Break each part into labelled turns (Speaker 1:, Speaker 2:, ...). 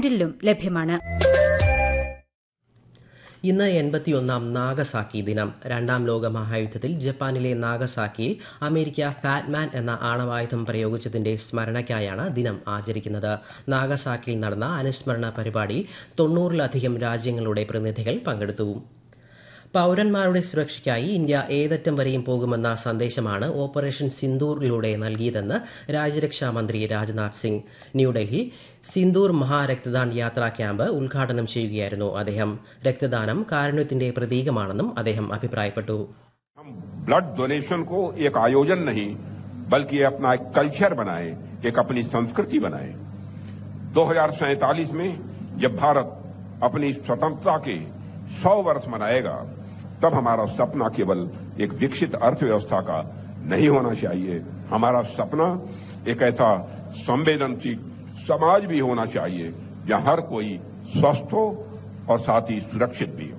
Speaker 1: ഹാൻഡിലും ലഭ്യമാണ്
Speaker 2: ഇന്ന് എൺപത്തിയൊന്നാം നാഗസാക്കി ദിനം രണ്ടാം ലോക മഹായുദ്ധത്തിൽ ജപ്പാനിലെ നാഗസാക്കിയിൽ അമേരിക്ക ഫാറ്റ്മാൻ എന്ന ആണവായുധം പ്രയോഗിച്ചതിന്റെ സ്മരണയ്ക്കായാണ് ദിനം ആചരിക്കുന്നത് നാഗസാക്കിയിൽ നടന്ന അനുസ്മരണ പരിപാടിയിൽ തൊണ്ണൂറിലധികം രാജ്യങ്ങളുടെ പ്രതിനിധികൾ പങ്കെടുത്തു പൌരന്മാരുടെ സുരക്ഷയ്ക്കായി ഇന്ത്യ ഏതറ്റം വരെയും പോകുമെന്ന സന്ദേശമാണ് ഓപ്പറേഷൻ സിന്ദൂറിലൂടെ നൽകിയതെന്ന് രാജ്യരക്ഷാ മന്ത്രി രാജ്നാഥ് സിംഗ് ന്യൂഡൽഹി സിന്ദൂർ മഹാരക്തദാൻ യാത്രാ ക്യാമ്പ് ഉദ്ഘാടനം ചെയ്യുകയായിരുന്നു അദ്ദേഹം രക്തദാനം കാരുണ്യത്തിന്റെ പ്രതീകമാണെന്നും അദ്ദേഹം അഭിപ്രായപ്പെട്ടു
Speaker 3: हम ब्लड डोनेशन को एक आयोजन नहीं बल्कि ये अपना एक कल्चर बनाए एक अपनी संस्कृति बनाए दो में जब भारत अपनी स्वतंत्रता के 100 वर्ष मनाएगा तब हमारा सपना केवल एक विकसित अर्थव्यवस्था का नहीं होना चाहिए हमारा सपना एक ऐसा संवेदनशील समाज भी होना चाहिए जहां हर कोई स्वस्थ हो और साथ ही सुरक्षित भी हो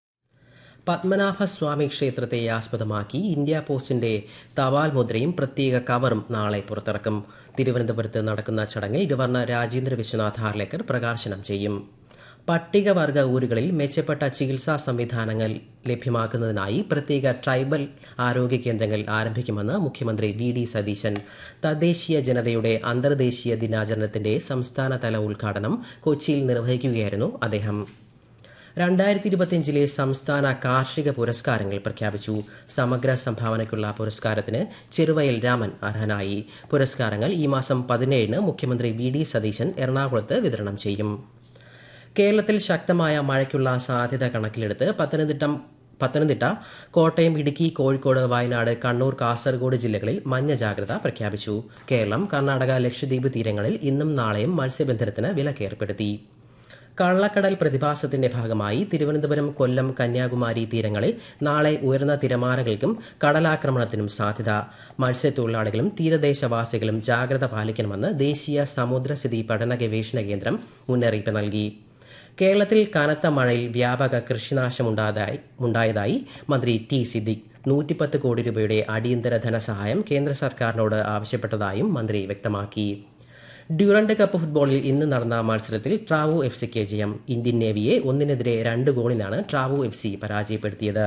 Speaker 2: പത്മനാഭസ്വാമി ക്ഷേത്രത്തെ ആസ്പദമാക്കി ഇന്ത്യ പോസ്റ്റിന്റെ തപാൽ മുദ്രയും പ്രത്യേക കവറും നാളെ പുറത്തിറക്കും തിരുവനന്തപുരത്ത് നടക്കുന്ന ചടങ്ങിൽ ഗവർണർ രാജേന്ദ്ര വിശ്വനാഥ് ഹാർലേക്കർ പ്രകാശനം ചെയ്യും പട്ടികവർഗ ഊരുകളിൽ മെച്ചപ്പെട്ട ചികിത്സാ സംവിധാനങ്ങൾ ലഭ്യമാക്കുന്നതിനായി പ്രത്യേക ട്രൈബൽ ആരോഗ്യ കേന്ദ്രങ്ങൾ ആരംഭിക്കുമെന്ന് മുഖ്യമന്ത്രി വി ഡി സതീശൻ തദ്ദേശീയ ജനതയുടെ അന്തർദേശീയ ദിനാചരണത്തിന്റെ സംസ്ഥാനതല ഉദ്ഘാടനം കൊച്ചിയിൽ നിർവഹിക്കുകയായിരുന്നു അദ്ദേഹം രണ്ടായിരത്തി ഇരുപത്തിയഞ്ചിലെ സംസ്ഥാന കാർഷിക പുരസ്കാരങ്ങൾ പ്രഖ്യാപിച്ചു സമഗ്ര സംഭാവനയ്ക്കുള്ള പുരസ്കാരത്തിന് ചെറുവയൽ രാമൻ അർഹനായി പുരസ്കാരങ്ങൾ ഈ മാസം പതിനേഴിന് മുഖ്യമന്ത്രി വി ഡി സതീശൻ എറണാകുളത്ത് വിതരണം ചെയ്യും കേരളത്തിൽ ശക്തമായ മഴയ്ക്കുള്ള സാധ്യത കണക്കിലെടുത്ത് പത്തനംതിട്ട പത്തനംതിട്ട കോട്ടയം ഇടുക്കി കോഴിക്കോട് വയനാട് കണ്ണൂർ കാസർഗോഡ് ജില്ലകളിൽ മഞ്ഞ ജാഗ്രത പ്രഖ്യാപിച്ചു കേരളം കർണാടക ലക്ഷദ്വീപ് തീരങ്ങളിൽ ഇന്നും നാളെയും മത്സ്യബന്ധനത്തിന് വിലക്കേർപ്പെടുത്തി കള്ളക്കടൽ പ്രതിഭാസത്തിന്റെ ഭാഗമായി തിരുവനന്തപുരം കൊല്ലം കന്യാകുമാരി തീരങ്ങളിൽ നാളെ ഉയർന്ന തിരമാലകൾക്കും കടലാക്രമണത്തിനും സാധ്യത മത്സ്യത്തൊഴിലാളികളും തീരദേശവാസികളും ജാഗ്രത പാലിക്കണമെന്ന് ദേശീയ സമുദ്രസ്ഥിതി പഠന ഗവേഷണ കേന്ദ്രം മുന്നറിയിപ്പ് നൽകി കേരളത്തിൽ കനത്ത മഴയിൽ വ്യാപക കൃഷിനാശമുണ്ടായതായി ഉണ്ടായതായി മന്ത്രി ടി സിദ്ദിഖ് നൂറ്റിപ്പത്ത് കോടി രൂപയുടെ അടിയന്തര ധനസഹായം കേന്ദ്ര സർക്കാരിനോട് ആവശ്യപ്പെട്ടതായും മന്ത്രി വ്യക്തമാക്കി ഡ്യൂറന്റ് കപ്പ് ഫുട്ബോളിൽ ഇന്ന് നടന്ന മത്സരത്തിൽ ട്രാവോ എഫ് സിക്ക് ജയം ഇന്ത്യൻ നേവിയെ ഒന്നിനെതിരെ രണ്ട് ഗോളിനാണ് ട്രാവോ എഫ് സി പരാജയപ്പെടുത്തിയത്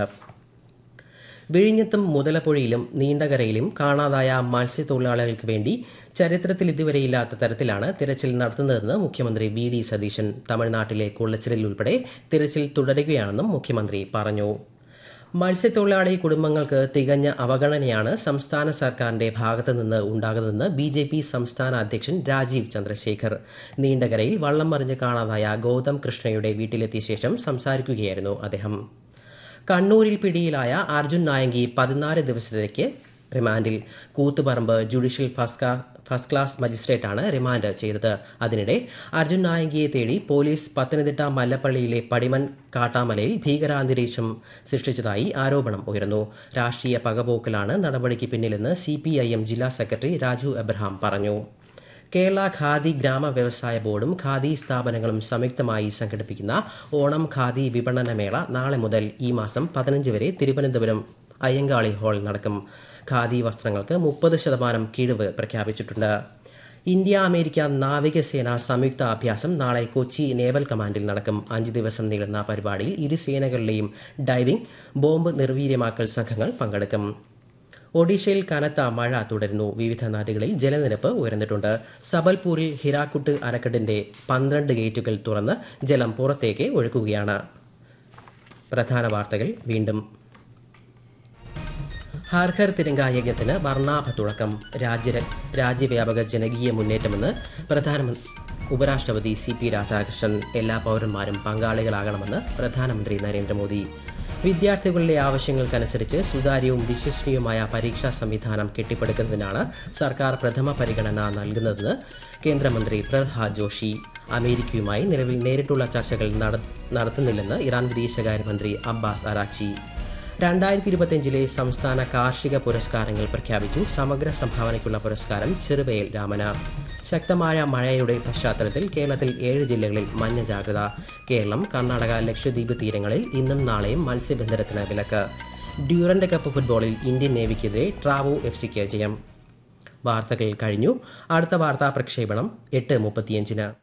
Speaker 2: വിഴിഞ്ഞത്തും മുതലപ്പുഴയിലും നീണ്ടകരയിലും കാണാതായ മത്സ്യത്തൊഴിലാളികൾക്ക് വേണ്ടി ചരിത്രത്തിൽ ഇതുവരെയില്ലാത്ത തരത്തിലാണ് തിരച്ചിൽ നടത്തുന്നതെന്ന് മുഖ്യമന്ത്രി വി ഡി സതീശൻ തമിഴ്നാട്ടിലെ കുള്ളച്ചിലിൽ ഉൾപ്പെടെ തിരച്ചിൽ തുടരുകയാണെന്നും മുഖ്യമന്ത്രി പറഞ്ഞു മത്സ്യത്തൊഴിലാളി കുടുംബങ്ങൾക്ക് തികഞ്ഞ അവഗണനയാണ് സംസ്ഥാന സർക്കാരിന്റെ ഭാഗത്തു നിന്ന് ഉണ്ടാകുന്നതെന്ന് ബി ജെ പി സംസ്ഥാന അധ്യക്ഷൻ രാജീവ് ചന്ദ്രശേഖർ നീണ്ടകരയിൽ വള്ളം മറിഞ്ഞ് കാണാതായ ഗൗതം കൃഷ്ണയുടെ വീട്ടിലെത്തിയ ശേഷം സംസാരിക്കുകയായിരുന്നു അദ്ദേഹം കണ്ണൂരിൽ പിടിയിലായ അർജുൻ നായങ്കി പതിനാല് ദിവസത്തേക്ക് റിമാൻഡിൽ കൂത്തുപറമ്പ് ജുഡീഷ്യൽ ഫസ്റ്റ് ക്ലാസ് മജിസ്ട്രേറ്റാണ് റിമാൻഡ് ചെയ്തത് അതിനിടെ അർജുൻ നായങ്കിയെ തേടി പോലീസ് പത്തനംതിട്ട മല്ലപ്പള്ളിയിലെ പടിമൺ കാട്ടാമലയിൽ ഭീകരാന്തരീക്ഷം സൃഷ്ടിച്ചതായി ആരോപണം ഉയർന്നു രാഷ്ട്രീയ പകപോക്കലാണ് നടപടിക്ക് പിന്നിലെന്ന് സി ജില്ലാ സെക്രട്ടറി രാജു എബ്രഹാം പറഞ്ഞു കേരള ഖാദി ഗ്രാമ വ്യവസായ ബോർഡും ഖാദി സ്ഥാപനങ്ങളും സംയുക്തമായി സംഘടിപ്പിക്കുന്ന ഓണം ഖാദി വിപണന മേള നാളെ മുതൽ ഈ മാസം പതിനഞ്ച് വരെ തിരുവനന്തപുരം അയ്യങ്കാളി ഹാൾ നടക്കും ഖാദി വസ്ത്രങ്ങൾക്ക് മുപ്പത് ശതമാനം കിഴിവ് പ്രഖ്യാപിച്ചിട്ടുണ്ട് ഇന്ത്യ അമേരിക്ക നാവികസേന സംയുക്ത അഭ്യാസം നാളെ കൊച്ചി നേവൽ കമാൻഡിൽ നടക്കും അഞ്ച് ദിവസം നീളുന്ന പരിപാടിയിൽ ഇരു സേനകളിലെയും ഡൈവിംഗ് ബോംബ് നിർവീര്യമാക്കൽ സംഘങ്ങൾ പങ്കെടുക്കും ഒഡീഷയിൽ കനത്ത മഴ തുടരുന്നു വിവിധ നദികളിൽ ജലനിരപ്പ് ഉയർന്നിട്ടുണ്ട് സബൽപൂരിൽ ഹിരാക്കുട്ട് അണക്കെട്ടിന്റെ പന്ത്രണ്ട് ഗേറ്റുകൾ തുറന്ന് ജലം പുറത്തേക്ക് ഒഴുക്കുകയാണ് പ്രധാന വാർത്തകൾ വീണ്ടും ഹാർഘർ തിരങ്ക യജ്ഞത്തിന് വർണ്ണാഭ തുടക്കം രാജ്യ രാജ്യവ്യാപക ജനകീയ മുന്നേറ്റമെന്ന് പ്രധാനമന്ത്രി ഉപരാഷ്ട്രപതി സി പി രാധാകൃഷ്ണൻ എല്ലാ പൗരന്മാരും പങ്കാളികളാകണമെന്ന് പ്രധാനമന്ത്രി നരേന്ദ്രമോദി വിദ്യാർത്ഥികളുടെ ആവശ്യങ്ങൾക്കനുസരിച്ച് സുതാര്യവും വിശ്വസനീയവുമായ പരീക്ഷാ സംവിധാനം കെട്ടിപ്പടുക്കുന്നതിനാണ് സർക്കാർ പ്രഥമ പരിഗണന നൽകുന്നതെന്ന് കേന്ദ്രമന്ത്രി പ്രഹ്ലാദ് ജോഷി അമേരിക്കയുമായി നിലവിൽ നേരിട്ടുള്ള ചർച്ചകൾ നടത്തുന്നില്ലെന്ന് ഇറാൻ വിദേശകാര്യമന്ത്രി അബ്ബാസ് അറാക്ചി രണ്ടായിരത്തി ഇരുപത്തിയഞ്ചിലെ സംസ്ഥാന കാർഷിക പുരസ്കാരങ്ങൾ പ്രഖ്യാപിച്ചു സമഗ്ര സംഭാവനയ്ക്കുള്ള പുരസ്കാരം ചെറുവയൽ രാമന ശക്തമായ മഴയുടെ പശ്ചാത്തലത്തിൽ കേരളത്തിൽ ഏഴ് ജില്ലകളിൽ മഞ്ഞ ജാഗ്രത കേരളം കർണാടക ലക്ഷദ്വീപ് തീരങ്ങളിൽ ഇന്നും നാളെയും മത്സ്യബന്ധനത്തിന് വിലക്ക് ഡ്യൂറന്റ് കപ്പ് ഫുട്ബോളിൽ ഇന്ത്യൻ നേവിക്കെതിരെ ട്രാവോ എഫ് സിക്ക് ജയം വാർത്തകൾ കഴിഞ്ഞു അടുത്ത വാർത്താ പ്രക്ഷേപണം എട്ട് മുപ്പത്തിയഞ്ചിന്